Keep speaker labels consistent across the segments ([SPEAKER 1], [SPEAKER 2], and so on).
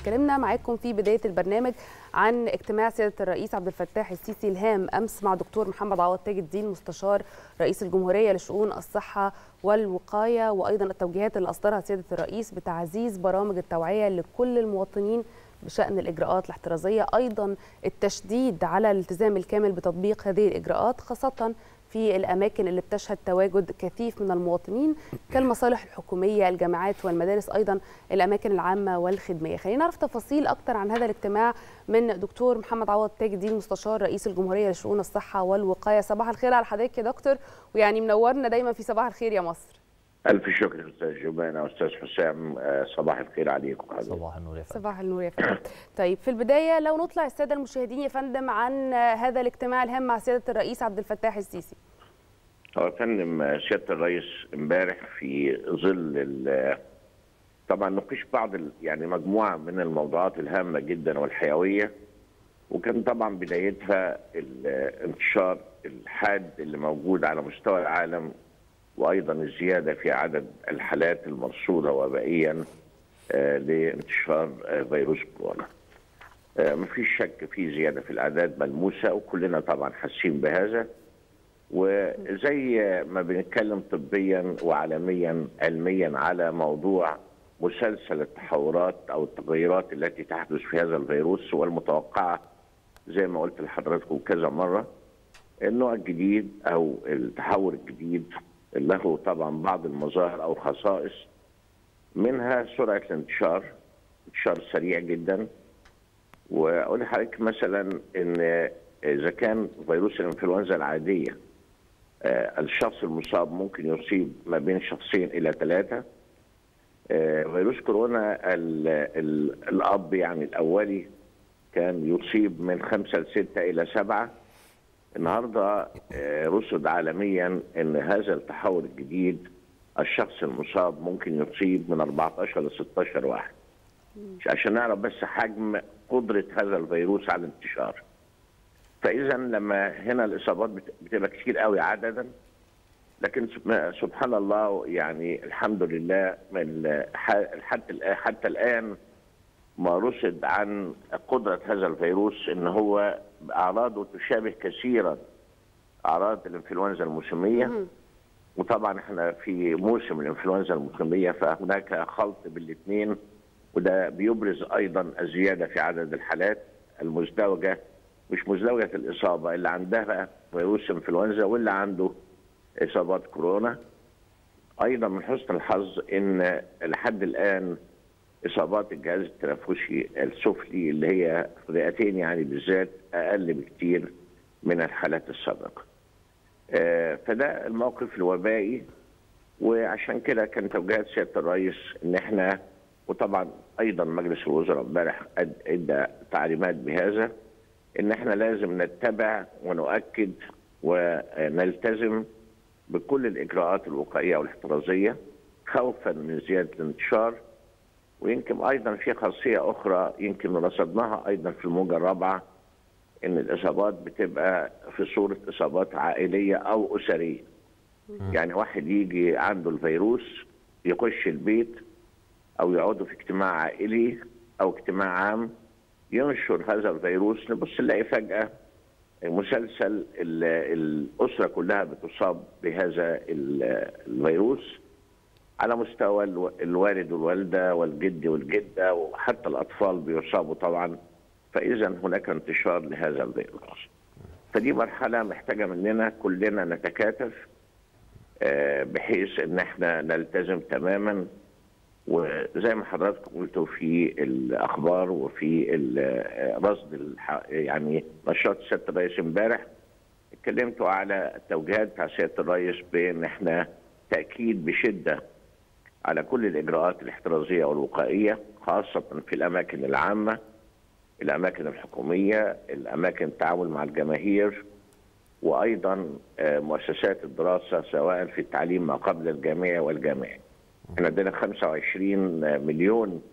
[SPEAKER 1] اتكلمنا معاكم في بدايه البرنامج عن اجتماع سياده الرئيس عبد الفتاح السيسي الهام امس مع دكتور محمد عوض تاج الدين مستشار رئيس الجمهوريه لشؤون الصحه والوقايه وايضا التوجيهات اللي اصدرها سياده الرئيس بتعزيز برامج التوعيه لكل المواطنين بشان الاجراءات الاحترازيه ايضا التشديد على الالتزام الكامل بتطبيق هذه الاجراءات خاصه في الاماكن اللي بتشهد تواجد كثيف من المواطنين كالمصالح الحكوميه الجامعات والمدارس ايضا الاماكن العامه والخدميه خلينا نعرف تفاصيل اكثر عن هذا الاجتماع من دكتور محمد عوض تاج الدين مستشار رئيس الجمهوريه لشؤون الصحه والوقايه صباح الخير على حضرتك يا دكتور ويعني منورنا دايما في صباح الخير يا مصر
[SPEAKER 2] ألف شكر أستاذ جمانة أستاذ حسام صباح الخير عليكم
[SPEAKER 3] صباح النور يا فندم
[SPEAKER 1] صباح النور يا فندم طيب في البداية لو نطلع السادة المشاهدين يا فندم عن هذا الاجتماع الهام مع سيادة الرئيس عبد الفتاح السيسي
[SPEAKER 2] هو يا فندم سيادة الرئيس امبارح في ظل طبعا نقش بعض يعني مجموعة من الموضوعات الهامة جدا والحيوية وكان طبعا بدايتها الانتشار الحاد اللي موجود على مستوى العالم وايضا الزياده في عدد الحالات المرصوده وبائيا لانتشار فيروس كورونا. مفيش شك في زياده في الاعداد ملموسه وكلنا طبعا حاسين بهذا وزي ما بنتكلم طبيا وعالميا علميا على موضوع مسلسل التحورات او التغيرات التي تحدث في هذا الفيروس والمتوقعه زي ما قلت لحضراتكم كذا مره النوع الجديد او التحور الجديد له طبعا بعض المظاهر او خصائص منها سرعه الانتشار انتشار سريع جدا واقول لحضرتك مثلا ان اذا كان فيروس الانفلونزا العاديه الشخص المصاب ممكن يصيب ما بين شخصين الى ثلاثه فيروس كورونا ال ال الاب يعني الاولي كان يصيب من خمسه لسته الى سبعه النهارده رصد عالميا ان هذا التحول الجديد الشخص المصاب ممكن يصيب من 14 ل 16 واحد عشان نعرف بس حجم قدره هذا الفيروس على الانتشار فاذا لما هنا الاصابات بتبقى كتير قوي عددا لكن سبحان الله يعني الحمد لله من حتى حتى الان ما رصد عن قدره هذا الفيروس ان هو اعراضه تشابه كثيرا اعراض الانفلونزا الموسميه وطبعا احنا في موسم الانفلونزا الموسميه فهناك خلط بالاثنين وده بيبرز ايضا الزياده في عدد الحالات المزدوجه مش مزدوجه الاصابه اللي عندها فيروس انفلونزا واللي عنده اصابات كورونا ايضا من حسن الحظ ان لحد الان اصابات الجهاز التنفسي السفلي اللي هي الرئتين يعني بالذات اقل بكتير من الحالات السابقه. آه فده الموقف الوبائي وعشان كده كان توجيهات سياده الرئيس ان احنا وطبعا ايضا مجلس الوزراء امبارح ادى تعليمات بهذا ان احنا لازم نتبع ونؤكد ونلتزم بكل الاجراءات الوقائيه والاحترازيه خوفا من زياده الانتشار ويمكن ايضا في خاصيه اخرى يمكن رصدناها ايضا في الموجه الرابعه ان الاصابات بتبقى في صوره اصابات عائليه او اسريه. يعني واحد يجي عنده الفيروس يخش البيت او يقعدوا في اجتماع عائلي او اجتماع عام ينشر هذا الفيروس نبص نلاقي فجاه مسلسل الاسره كلها بتصاب بهذا الفيروس على مستوى الوالد والوالده والجد والجده وحتى الاطفال بيصابوا طبعا فاذا هناك انتشار لهذا الفيروس. فدي مرحله محتاجه مننا كلنا نتكاتف بحيث ان احنا نلتزم تماما وزي ما حضراتكم قلتوا في الاخبار وفي رصد يعني نشاط سياده الرئيس امبارح اتكلمتوا على التوجيهات بتاع سياده الرئيس بان احنا تاكيد بشده على كل الاجراءات الاحترازيه والوقائيه خاصه في الاماكن العامه الاماكن الحكوميه الاماكن التعامل مع الجماهير وايضا مؤسسات الدراسه سواء في التعليم ما قبل الجامعي والجامعي احنا عندنا 25 مليون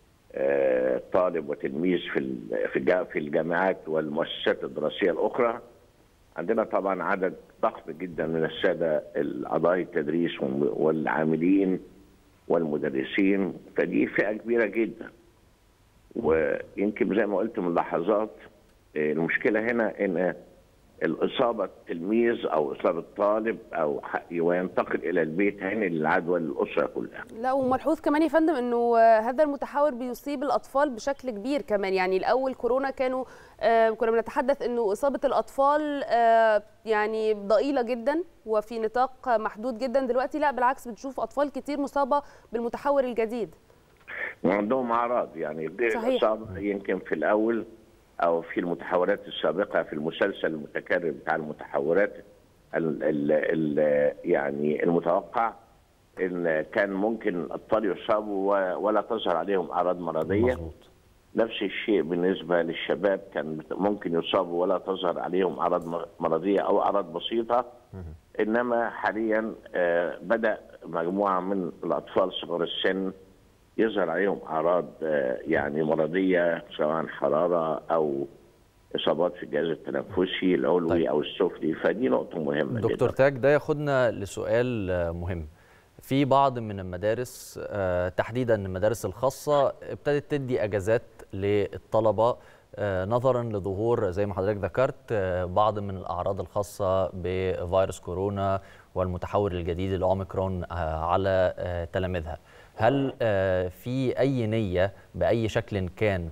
[SPEAKER 2] طالب وتلميذ في في الجامعات والمؤسسات الدراسيه الاخرى عندنا طبعا عدد ضخم جدا من الساده اعضاء التدريس والعاملين والمدرسين فدي فئه كبيره جدا ويمكن زي ما قلت من لحظات المشكله هنا ان الاصابه التلميذ او اصابه طالب او وينتقل الى البيت هينقل العدوى للاسره كلها.
[SPEAKER 1] لا وملحوظ كمان يا فندم انه هذا المتحور بيصيب الاطفال بشكل كبير كمان يعني الاول كورونا كانوا آه كنا بنتحدث انه اصابه الاطفال آه يعني ضئيله جدا وفي نطاق محدود جدا دلوقتي لا بالعكس بنشوف اطفال كتير مصابه بالمتحور الجديد.
[SPEAKER 2] وعندهم اعراض يعني غير الاصابه يمكن في الاول او في المتحورات السابقه في المسلسل المتكرر بتاع المتحورات ال ال ال يعني المتوقع ان كان ممكن الاطفال يصابوا ولا تظهر عليهم اعراض مرضيه
[SPEAKER 3] مظبوط
[SPEAKER 2] نفس الشيء بالنسبه للشباب كان ممكن يصابوا ولا تظهر عليهم اعراض مرضيه او اعراض بسيطه انما حاليا بدا مجموعه من الاطفال صغار السن يظهر عليهم اعراض يعني مرضيه سواء حراره او اصابات في الجهاز التنفسي العلوي طيب. او السفلي فدي نقطه مهمه
[SPEAKER 3] دكتور
[SPEAKER 2] جدا.
[SPEAKER 3] تاج ده ياخدنا لسؤال مهم في بعض من المدارس تحديدا المدارس الخاصه ابتدت تدي اجازات للطلبه نظرا لظهور زي ما حضرتك ذكرت بعض من الاعراض الخاصه بفيروس كورونا والمتحور الجديد الاوميكرون على تلاميذها هل في اي نيه باي شكل كان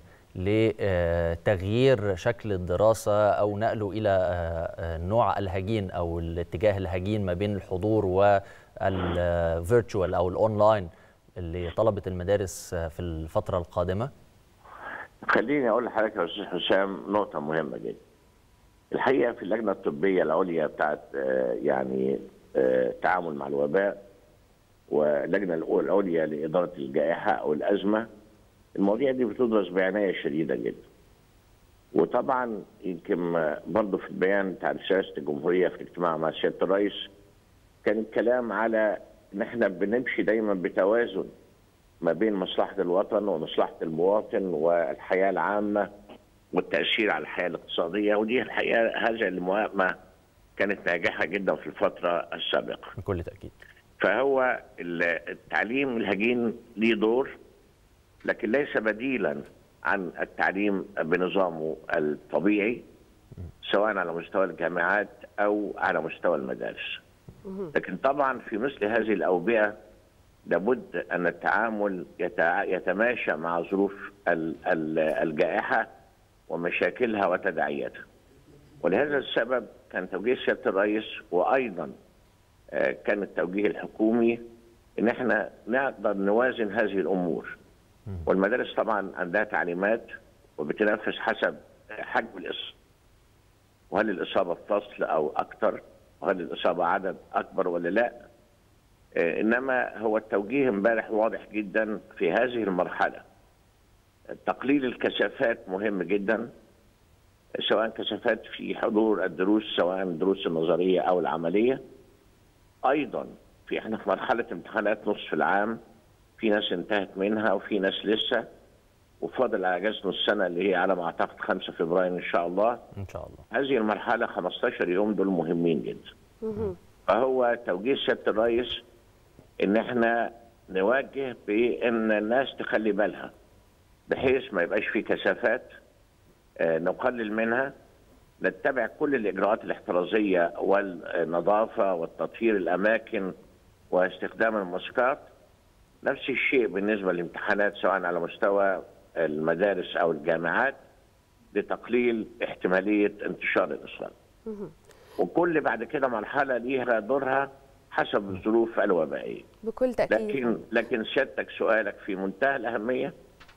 [SPEAKER 3] لتغيير شكل الدراسه او نقله الى نوع الهجين او الاتجاه الهجين ما بين الحضور والفيرتشوال او الاونلاين لطلبه المدارس في الفتره القادمه؟
[SPEAKER 2] خليني اقول لحضرتك يا استاذ حسام نقطه مهمه جدا. الحقيقه في اللجنه الطبيه العليا بتاعت يعني التعامل مع الوباء واللجنه العليا لاداره الجائحه او الازمه المواضيع دي بتدرس بعنايه شديده جدا. وطبعا يمكن برضه في البيان بتاع رئاسه الجمهوريه في الاجتماع مع سياده الرئيس كان الكلام على ان احنا بنمشي دايما بتوازن ما بين مصلحه الوطن ومصلحه المواطن والحياه العامه والتاثير على الحياه الاقتصاديه ودي الحقيقه هذه الموائمه كانت ناجحه جدا في الفتره السابقه.
[SPEAKER 3] بكل تاكيد.
[SPEAKER 2] فهو التعليم الهجين ليه دور لكن ليس بديلا عن التعليم بنظامه الطبيعي سواء على مستوى الجامعات او على مستوى المدارس. لكن طبعا في مثل هذه الاوبئه لابد ان التعامل يتماشى مع ظروف الجائحه ومشاكلها وتداعياتها. ولهذا السبب كان توجيه سياده الرئيس وايضا كان التوجيه الحكومي ان احنا نقدر نوازن هذه الامور. والمدارس طبعا عندها تعليمات وبتنفذ حسب حجم الاصابه. وهل الاصابه فصل او اكثر؟ وهل الاصابه عدد اكبر ولا لا؟ انما هو التوجيه امبارح واضح جدا في هذه المرحله. تقليل الكثافات مهم جدا سواء كثافات في حضور الدروس سواء الدروس النظريه او العمليه. ايضا في احنا في مرحله امتحانات نصف العام في ناس انتهت منها وفي ناس لسه وفاضل على اجازه السنه اللي هي على ما اعتقد 5 فبراير ان شاء الله.
[SPEAKER 3] ان شاء الله.
[SPEAKER 2] هذه المرحله 15 يوم دول مهمين جدا. فهو توجيه سياده الرئيس ان احنا نواجه بان الناس تخلي بالها بحيث ما يبقاش في كثافات آه نقلل منها نتبع كل الاجراءات الاحترازيه والنظافه والتطهير الاماكن واستخدام الماسكات نفس الشيء بالنسبه للامتحانات سواء على مستوى المدارس او الجامعات لتقليل احتماليه انتشار الاصابه. وكل بعد كده مرحله ليها دورها حسب الظروف الوبائيه.
[SPEAKER 1] بكل تاكيد.
[SPEAKER 2] لكن لكن سيادتك سؤالك في منتهى الاهميه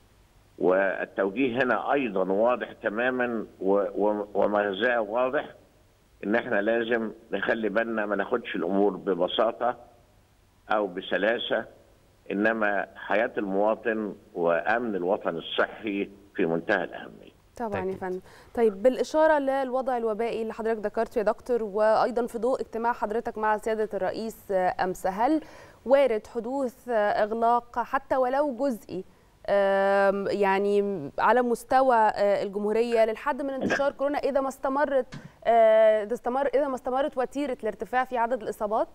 [SPEAKER 2] والتوجيه هنا ايضا واضح تماما ومغزاه واضح ان احنا لازم نخلي بالنا ما ناخدش الامور ببساطه او بسلاسه انما حياه المواطن وامن الوطن الصحي في منتهى الاهميه.
[SPEAKER 1] طبعا يا فندم طيب بالاشاره للوضع الوبائي اللي حضرتك ذكرته يا دكتور وايضا في ضوء اجتماع حضرتك مع سياده الرئيس امس هل وارد حدوث اغلاق حتى ولو جزئي يعني على مستوى الجمهوريه للحد من انتشار كورونا اذا ما استمرت اذا استمر اذا ما استمرت وتيره الارتفاع في عدد الاصابات؟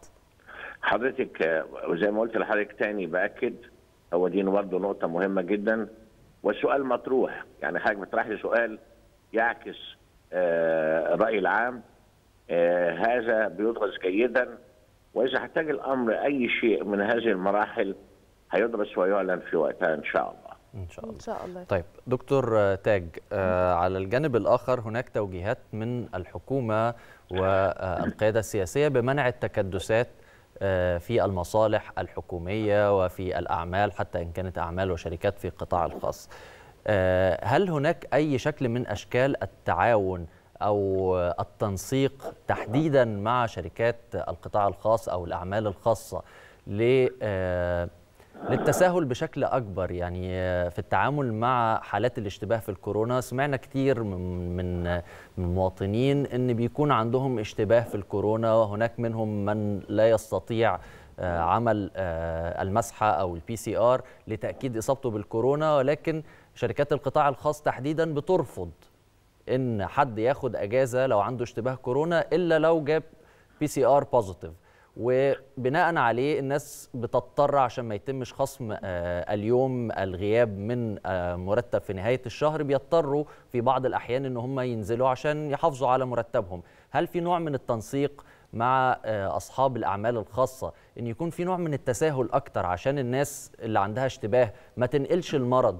[SPEAKER 2] حضرتك وزي ما قلت لحضرتك تاني باكد هو دي برضه نقطه مهمه جدا والسؤال مطروح يعني حضرتك بتطرح لي سؤال يعكس آه، الراي العام آه، هذا بيدرس جيدا واذا احتاج الامر اي شيء من هذه المراحل هيدرس ويعلن في وقتها ان شاء الله
[SPEAKER 3] ان شاء الله
[SPEAKER 1] ان شاء الله
[SPEAKER 3] طيب دكتور آه، تاج آه، على الجانب الآخر هناك توجيهات من الحكومة والقيادة السياسية بمنع التكدسات آه، في المصالح الحكومية وفي الأعمال حتى إن كانت أعمال وشركات في القطاع الخاص آه، هل هناك أي شكل من أشكال التعاون أو التنسيق تحديدا مع شركات القطاع الخاص أو الأعمال الخاصة ل آه، للتساهل بشكل اكبر يعني في التعامل مع حالات الاشتباه في الكورونا سمعنا كتير من من من المواطنين ان بيكون عندهم اشتباه في الكورونا وهناك منهم من لا يستطيع آه، عمل آه، المسحه او البي سي ار لتاكيد اصابته بالكورونا ولكن شركات القطاع الخاص تحديدا بترفض ان حد ياخد اجازه لو عنده اشتباه كورونا الا لو جاب بي سي ار بوزيتيف وبناء عليه الناس بتضطر عشان ما يتمش خصم آه، اليوم الغياب من آه، مرتب في نهايه الشهر بيضطروا في بعض الاحيان ان هم ينزلوا عشان يحافظوا على مرتبهم هل في نوع من التنسيق مع آه، اصحاب الاعمال الخاصه ان يكون في نوع من التساهل اكتر عشان الناس اللي عندها اشتباه ما تنقلش المرض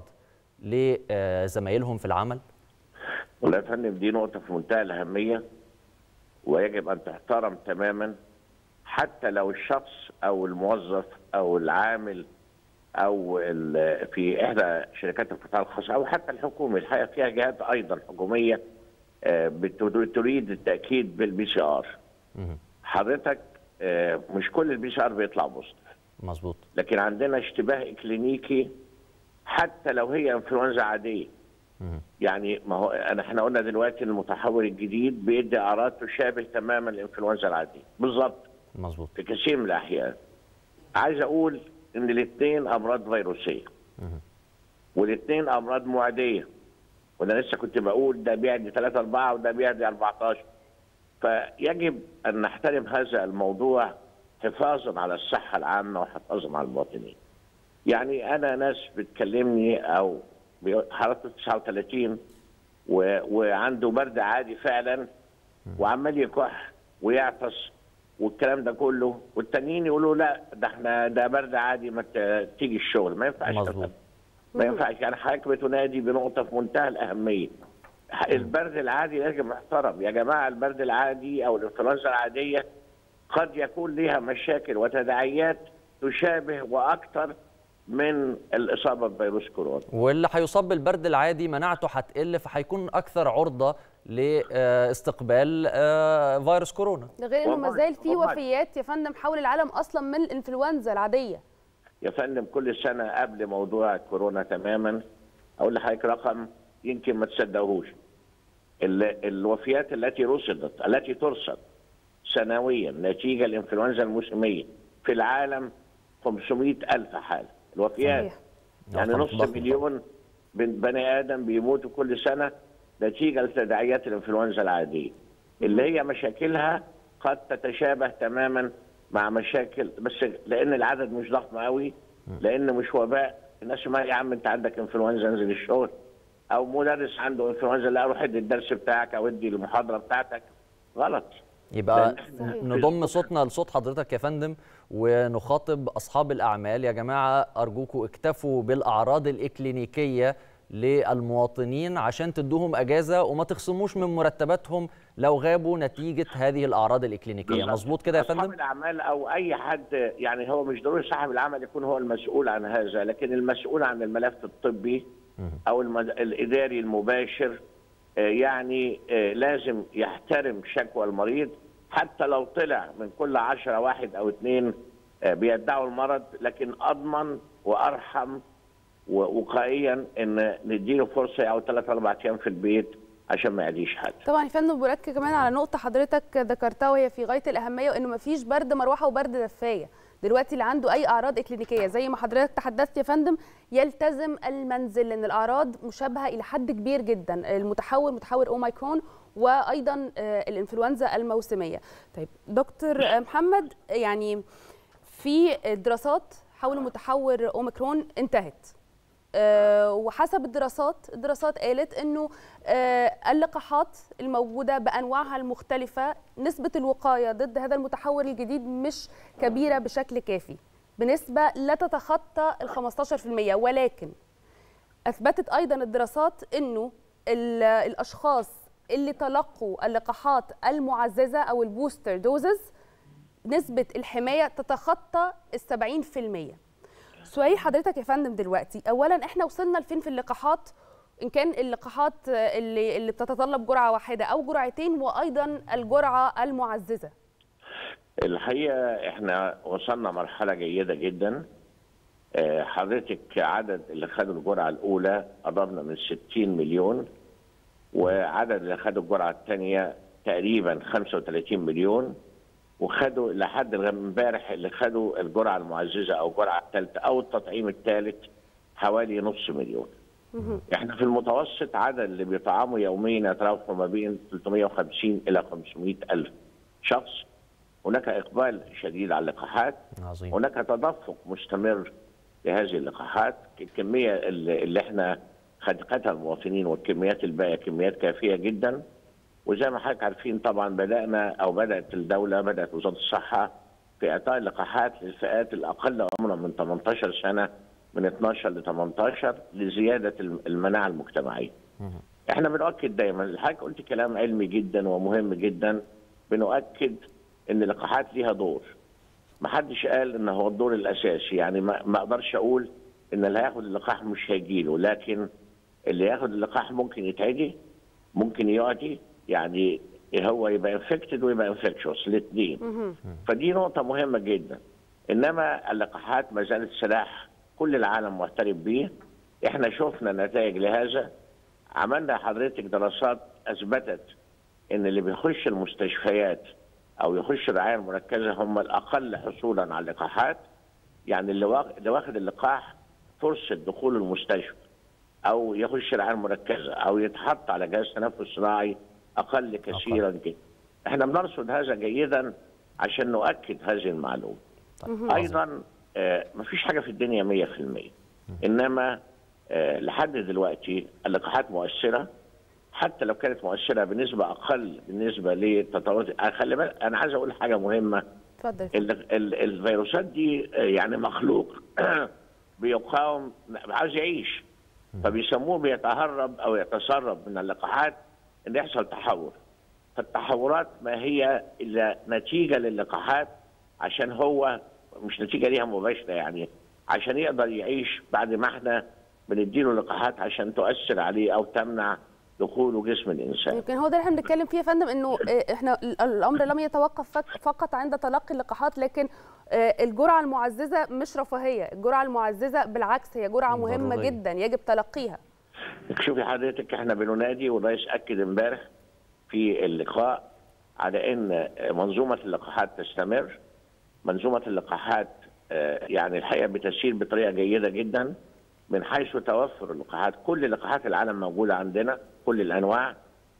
[SPEAKER 3] لزمايلهم في العمل
[SPEAKER 2] والله يا فندم دي نقطة في منتهى الأهمية ويجب أن تحترم تماما حتى لو الشخص أو الموظف أو العامل أو ال- في إحدى شركات القطاع الخاص أو حتى الحكومي الحقيقة فيها جهات أيضا حكومية آه، بت- تريد التأكيد بالبي سي آر
[SPEAKER 3] مهم.
[SPEAKER 2] حضرتك آه، مش كل البي سي آر بيطلع بوزيتيف
[SPEAKER 3] مظبوط
[SPEAKER 2] لكن عندنا اشتباه كلينيكي حتى لو هي انفلونزا عاديه
[SPEAKER 3] مهم.
[SPEAKER 2] يعني ما هو انا احنا قلنا دلوقتي المتحور الجديد بيدي اعراض تشابه تماما الانفلونزا العاديه بالظبط
[SPEAKER 3] مظبوط
[SPEAKER 2] في كثير من الاحيان عايز اقول ان الاثنين امراض فيروسيه
[SPEAKER 3] مهم.
[SPEAKER 2] والاثنين امراض معديه وانا لسه كنت بقول ده بيعدي 3 4 وده بيعدي 14 فيجب ان نحترم هذا الموضوع حفاظا على الصحه العامه وحفاظا على المواطنين. يعني انا ناس بتكلمني او بي- حرارته 39 و... وعنده برد عادي فعلا وعمال يكح ويعطس والكلام ده كله والتانيين يقولوا لا ده احنا ده برد عادي ما ت- تيجي الشغل ما ينفعش
[SPEAKER 3] مظبوط.
[SPEAKER 2] ما ينفعش يعني حضرتك بتنادي بنقطه في منتهى الاهميه البرد العادي لازم يحترم يا جماعه البرد العادي او الانفلونزا العاديه قد يكون لها مشاكل وتداعيات تشابه واكثر من الاصابه بفيروس كورونا
[SPEAKER 3] واللي هيصاب بالبرد العادي مناعته هتقل فهيكون اكثر عرضه لاستقبال آه، فيروس كورونا
[SPEAKER 1] ده غير انه ما
[SPEAKER 2] والله-
[SPEAKER 1] زال في
[SPEAKER 2] والله.
[SPEAKER 1] وفيات يا فندم حول العالم اصلا من الانفلونزا العاديه
[SPEAKER 2] يا فندم كل سنه قبل موضوع كورونا تماما اقول لحضرتك رقم يمكن ما تصدقوش ال- الوفيات التي رصدت التي ترصد سنويا نتيجه الانفلونزا الموسميه في العالم 500 الف حاله الوفيات
[SPEAKER 1] صحيح.
[SPEAKER 2] يعني
[SPEAKER 3] رقم
[SPEAKER 2] نص
[SPEAKER 3] ضخم.
[SPEAKER 2] مليون بن- بني ادم بيموتوا كل سنه نتيجه لتداعيات الانفلونزا العاديه اللي هي مشاكلها قد تتشابه تماما مع مشاكل بس لان العدد مش ضخم قوي لان مش وباء الناس ما يا عم انت عندك انفلونزا انزل الشغل او مدرس عنده انفلونزا لا روح ادي الدرس بتاعك او ادي المحاضره بتاعتك غلط
[SPEAKER 3] يبقى
[SPEAKER 1] صحيح.
[SPEAKER 3] نضم صوتنا لصوت حضرتك يا فندم ونخاطب اصحاب الاعمال يا جماعه ارجوكم اكتفوا بالاعراض الاكلينيكيه للمواطنين عشان تدوهم اجازه وما تخصموش من مرتباتهم لو غابوا نتيجه هذه الاعراض الاكلينيكيه مظبوط كده يا
[SPEAKER 2] اصحاب
[SPEAKER 3] فندم
[SPEAKER 2] الاعمال او اي حد يعني هو مش ضروري صاحب العمل يكون هو المسؤول عن هذا لكن المسؤول عن الملف الطبي او المد... الاداري المباشر آه، يعني آه، لازم يحترم شكوى المريض حتى لو طلع من كل عشرة واحد او اثنين آه، بيدعوا المرض لكن اضمن وارحم ووقائيا ان نديله فرصه او ثلاث اربع ايام في البيت عشان ما يعديش حد
[SPEAKER 1] طبعا يا فندم بركز كمان على نقطه حضرتك ذكرتها وهي في غايه الاهميه وانه ما فيش برد مروحه وبرد دفايه دلوقتي اللي عنده اي اعراض اكلينيكيه زي ما حضرتك تحدثت يا فندم يلتزم المنزل لان الاعراض مشابهه الى حد كبير جدا المتحور متحور اوميكرون وايضا آه، الانفلونزا الموسميه طيب دكتور آه، محمد يعني في دراسات حول متحور اوميكرون انتهت آه، وحسب الدراسات الدراسات قالت انه آه، اللقاحات الموجوده بانواعها المختلفه نسبه الوقايه ضد هذا المتحور الجديد مش كبيره بشكل كافي بنسبه لا تتخطى ال 15% ولكن اثبتت ايضا الدراسات انه ال- الاشخاص اللي تلقوا اللقاحات المعززه او البوستر دوزز نسبه الحمايه تتخطى ال 70% سؤالي حضرتك يا فندم دلوقتي اولا احنا وصلنا لفين في اللقاحات ان كان اللقاحات اللي اللي بتتطلب جرعه واحده او جرعتين وايضا الجرعه المعززه
[SPEAKER 2] الحقيقه احنا وصلنا مرحله جيده جدا آه، حضرتك عدد اللي خدوا الجرعه الاولى قربنا من 60 مليون وعدد اللي خدوا الجرعه الثانيه تقريبا 35 مليون وخدوا لحد الغ- امبارح اللي خدوا الجرعه المعززه او الجرعه الثالثه او التطعيم الثالث حوالي نص مليون. احنا في المتوسط عدد اللي بيطعموا يوميا يتراوح ما بين 350 الى 500 الف شخص. هناك اقبال شديد على اللقاحات
[SPEAKER 3] عظيم
[SPEAKER 2] هناك تدفق مستمر لهذه اللقاحات الكميه اللي اللي احنا خدقتها المواطنين والكميات الباقيه كميات كافيه جدا وزي ما حضرتك عارفين طبعا بدانا او بدات الدوله بدات وزاره الصحه في اعطاء اللقاحات للفئات الاقل عمرا من 18 سنه من 12 ل 18 لزياده المناعه المجتمعيه. احنا بنؤكد دايما الحاج قلت كلام علمي جدا ومهم جدا بنؤكد ان اللقاحات ليها دور ما حدش قال ان هو الدور الاساسي يعني ما, ما اقدرش اقول ان اللي هياخد اللقاح مش هيجيله لكن اللي ياخد اللقاح ممكن يتعدي ممكن يعدي يعني هو يبقى انفكتد ويبقى انفكشوس الاثنين فدي نقطه مهمه جدا انما اللقاحات ما زالت سلاح كل العالم معترف بيه احنا شفنا نتائج لهذا عملنا حضرتك دراسات اثبتت ان اللي بيخش المستشفيات او يخش الرعايه المركزه هم الاقل حصولا على اللقاحات يعني اللي واخ- اللي واخد اللقاح فرصه دخول المستشفى او يخش الرعايه المركزه او يتحط على جهاز تنفس صناعي اقل كثيرا جدا. احنا بنرصد هذا جيدا عشان نؤكد هذه المعلومه. ايضا آه مفيش حاجه في الدنيا 100% انما آه لحد دلوقتي اللقاحات مؤثره حتى لو كانت مؤثره بنسبه اقل بالنسبه للتطورات آه، خلي بالك انا عايز اقول حاجه مهمه
[SPEAKER 1] اتفضل
[SPEAKER 2] ال- ال- الفيروسات دي آه، يعني مخلوق بيقاوم عاوز يعيش فبيسموه بيتهرب او يتسرب من اللقاحات ان يحصل تحور فالتحورات ما هي الا نتيجه للقاحات عشان هو مش نتيجه ليها مباشره يعني عشان يقدر يعيش بعد ما احنا بنديله لقاحات عشان تؤثر عليه او تمنع دخوله جسم الانسان
[SPEAKER 1] يمكن هو ده اللي احنا بنتكلم فيه يا فندم انه آه، احنا ال- الامر لم يتوقف فك- فقط عند تلقي اللقاحات لكن آه، الجرعه المعززه مش رفاهيه، الجرعه المعززه بالعكس هي جرعه مهمه
[SPEAKER 3] ضرورية.
[SPEAKER 1] جدا يجب تلقيها.
[SPEAKER 2] شوفي حضرتك احنا بننادي والرئيس اكد امبارح في اللقاء على ان منظومه اللقاحات تستمر منظومه اللقاحات آه، يعني الحقيقه بتسير بطريقه جيده جدا من حيث توفر اللقاحات كل لقاحات العالم موجوده عندنا كل الانواع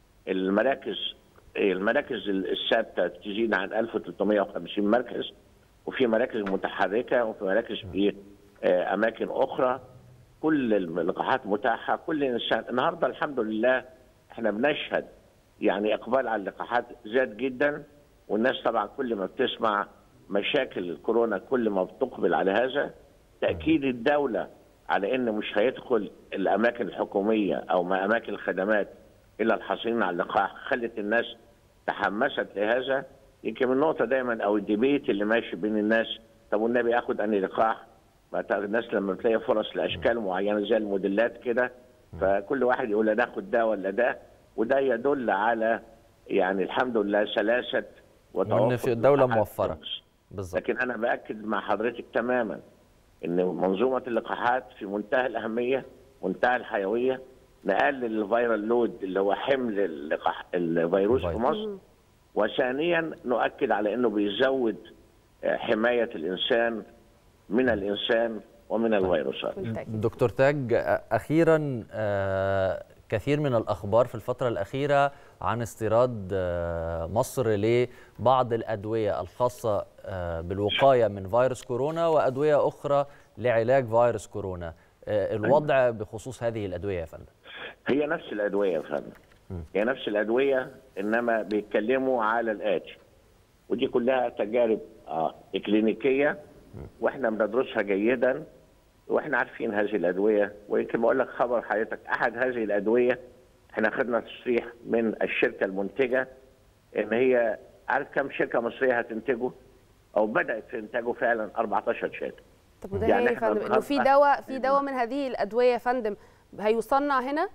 [SPEAKER 2] المراكز المراكز الثابته تزيد عن 1350 مركز وفي مراكز متحركه وفي مراكز في آه، اماكن اخرى كل اللقاحات متاحه كل انسان النهارده الحمد لله احنا بنشهد يعني اقبال على اللقاحات زاد جدا والناس طبعا كل ما بتسمع مشاكل الكورونا كل ما بتقبل على هذا تاكيد الدوله على ان مش هيدخل الاماكن الحكوميه او ما اماكن الخدمات الا الحاصلين على اللقاح خلت الناس تحمست لهذا يمكن النقطه دايما او الديبيت اللي ماشي بين الناس طب والنبي اخد اني لقاح ما تعرف الناس لما بتلاقي فرص لاشكال معينه زي الموديلات كده فكل واحد يقول لا ناخد ده ولا ده وده يدل على يعني الحمد لله سلاسه وتوافق
[SPEAKER 3] وان في الدوله
[SPEAKER 2] اللقاحات
[SPEAKER 3] موفره
[SPEAKER 2] في مصر.
[SPEAKER 3] بالظبط
[SPEAKER 2] لكن انا باكد مع حضرتك تماما ان منظومه اللقاحات في منتهى الاهميه منتهى الحيويه نقلل الفيرال لود اللي هو حمل اللقاح الفيروس في
[SPEAKER 3] الفيروس.
[SPEAKER 2] مصر وثانيا نؤكد على انه بيزود آه، حمايه الانسان من الانسان ومن الفيروسات
[SPEAKER 1] بالتأكيد.
[SPEAKER 3] دكتور تاج اخيرا آه، كثير من الاخبار في الفتره الاخيره عن استيراد آه، مصر لبعض الادويه الخاصه آه، بالوقايه من فيروس كورونا وادويه اخرى لعلاج فيروس كورونا آه، الوضع بخصوص هذه الادويه يا فندم
[SPEAKER 2] هي نفس الادويه يا فندم هي نفس الادويه انما بيتكلموا على الاتي ودي كلها تجارب آه اكلينيكيه واحنا بندرسها جيدا واحنا عارفين هذه الادويه ويمكن بقول لك خبر حضرتك احد هذه الادويه احنا خدنا تصريح من الشركه المنتجه ان هي عارف كم شركه مصريه هتنتجه او بدات في انتاجه فعلا 14 شركه
[SPEAKER 1] طب وده
[SPEAKER 2] يعني
[SPEAKER 1] يعني يا
[SPEAKER 2] إحنا
[SPEAKER 1] فندم انه في
[SPEAKER 2] النهاردة-
[SPEAKER 1] دواء في دواء من هذه الادويه يا فندم هيصنع هنا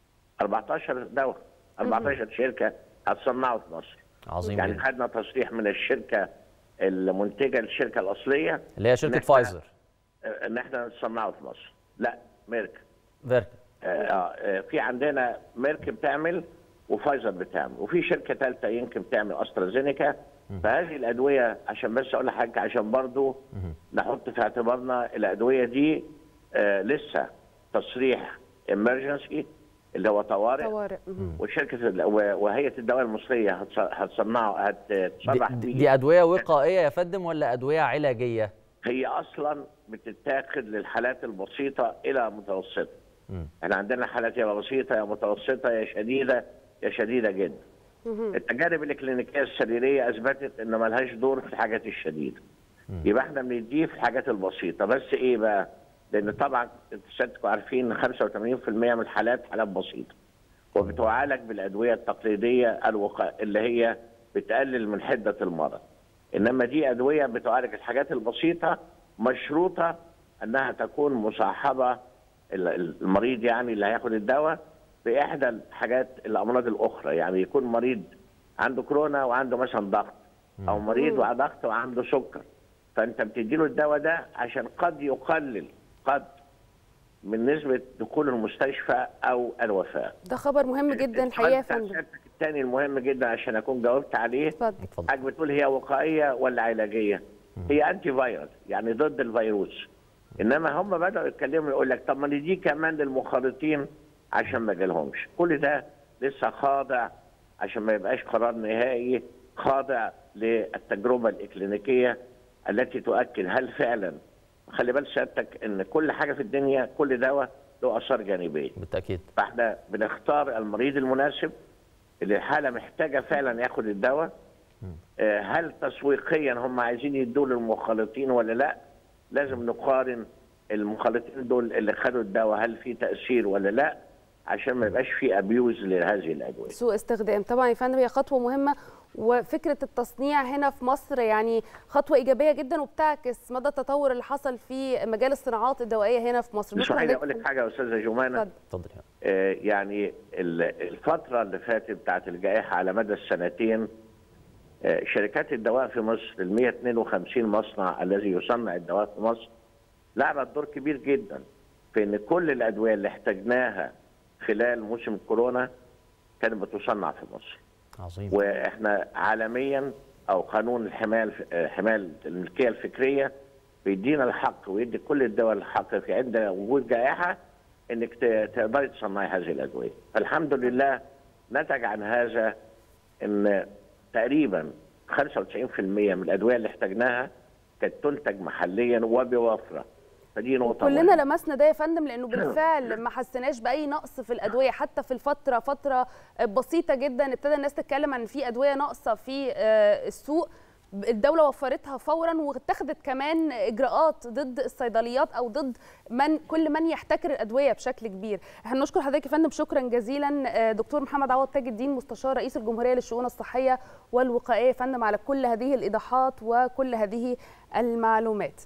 [SPEAKER 2] 14 دواء 14 شركه هتصنعه في مصر
[SPEAKER 3] عظيم
[SPEAKER 2] يعني
[SPEAKER 3] جدا
[SPEAKER 2] خدنا تصريح من الشركه المنتجه للشركه الاصليه
[SPEAKER 3] اللي هي شركه
[SPEAKER 2] إحنا-
[SPEAKER 3] فايزر
[SPEAKER 2] آه، ان احنا نصنعه في مصر لا ميرك
[SPEAKER 3] فيرك
[SPEAKER 2] آه، آه، في عندنا ميرك بتعمل وفايزر بتعمل وفي شركه ثالثه يمكن بتعمل استرازينيكا فهذه الادويه عشان بس اقول لحضرتك عشان برضو نحط في اعتبارنا الادويه دي آه، لسه تصريح امرجنسي اللي هو طوارئ
[SPEAKER 1] طوارئ مهم.
[SPEAKER 2] وشركه ال- و- وهيئه الدواء المصريه هتص- هتصنعه
[SPEAKER 3] دي,
[SPEAKER 2] هتصرح
[SPEAKER 3] دي-
[SPEAKER 2] بيه
[SPEAKER 3] دي ادويه وقائيه يا فندم ولا ادويه علاجيه
[SPEAKER 2] هي اصلا بتتاخد للحالات البسيطه الى متوسطه احنا عندنا حالات يا بسيطه يا متوسطه يا شديده يا شديده جدا التجارب الكلينيكيه السريريه اثبتت ان ملهاش دور في الحاجات الشديده يبقى احنا بنديه في الحاجات البسيطه بس ايه بقى لان طبعا انتوا سيادتكم عارفين ان 85% من الحالات حالات بسيطه وبتعالج بالادويه التقليديه الوقا... اللي هي بتقلل من حده المرض انما دي ادويه بتعالج الحاجات البسيطه مشروطه انها تكون مصاحبه ال- المريض يعني اللي هياخد الدواء باحدى الحاجات الامراض الاخرى يعني يكون مريض عنده كورونا وعنده مثلا ضغط او مريض وعنده ضغط وعنده سكر فانت بتديله الدواء ده عشان قد يقلل قد من نسبه دخول المستشفى او الوفاه
[SPEAKER 1] ده خبر مهم جدا الحقيقه يا فندم
[SPEAKER 2] الثاني المهم جدا عشان اكون جاوبت عليه
[SPEAKER 1] اتفضل
[SPEAKER 3] اتفضل
[SPEAKER 2] حضرتك بتقول هي وقائيه ولا علاجيه؟ هي انتي فيروس يعني ضد الفيروس انما هم بداوا يتكلموا يقول لك طب ما ندي كمان للمخالطين عشان ما يجيلهمش كل ده لسه خاضع عشان ما يبقاش قرار نهائي خاضع للتجربه الاكلينيكيه التي تؤكد هل فعلا خلي بال سيادتك ان كل حاجه في الدنيا كل دواء له اثار جانبيه
[SPEAKER 3] بالتاكيد
[SPEAKER 2] فاحنا بنختار المريض المناسب اللي الحاله محتاجه فعلا ياخد الدواء آه، هل تسويقيا هم عايزين يدوا للمخالطين ولا لا لازم نقارن المخالطين دول اللي خدوا الدواء هل في تاثير ولا لا عشان ما يبقاش في ابيوز لهذه الادويه
[SPEAKER 1] سوء استخدام طبعا يا فندم هي خطوه مهمه وفكره التصنيع هنا في مصر يعني خطوه ايجابيه جدا وبتعكس مدى التطور اللي حصل في مجال الصناعات الدوائيه هنا في مصر
[SPEAKER 2] مش
[SPEAKER 1] بشكر
[SPEAKER 2] عايز
[SPEAKER 1] حضرتك.
[SPEAKER 2] اقول لك حاجه يا استاذه جمانه
[SPEAKER 1] اتفضل.
[SPEAKER 3] اتفضل يا
[SPEAKER 2] آه، يعني ال- الفترة اللي فاتت بتاعت الجائحة على مدى السنتين آه، شركات الدواء في مصر ال 152 مصنع الذي يصنع الدواء في مصر لعبت دور كبير جدا في ان كل الادويه اللي احتاجناها خلال موسم كورونا كانت بتصنع في مصر
[SPEAKER 3] عظيم
[SPEAKER 2] واحنا عالميا او قانون الحمايه الف- آه، حمايه الملكيه الفكريه بيدينا الحق ويدي كل الدول الحق في عند وجود جائحه انك ت- تقدري تصنعي هذه الادويه فالحمد لله نتج عن هذا ان تقريبا 95% من الادويه اللي احتاجناها كانت تنتج محليا وبوفره فدي نقطه
[SPEAKER 1] كلنا
[SPEAKER 2] مهمة.
[SPEAKER 1] لمسنا ده يا فندم لانه بالفعل ما حسيناش باي نقص في الادويه حتى في الفتره فتره بسيطه جدا ابتدى الناس تتكلم عن في ادويه ناقصه في آه، السوق الدوله وفرتها فورا واتخذت كمان اجراءات ضد الصيدليات او ضد من كل من يحتكر الادويه بشكل كبير احنا بنشكر حضرتك يا فندم شكرا جزيلا آه، دكتور محمد عوض تاج الدين مستشار رئيس الجمهوريه للشؤون الصحيه والوقائيه يا فندم على كل هذه الايضاحات وكل هذه المعلومات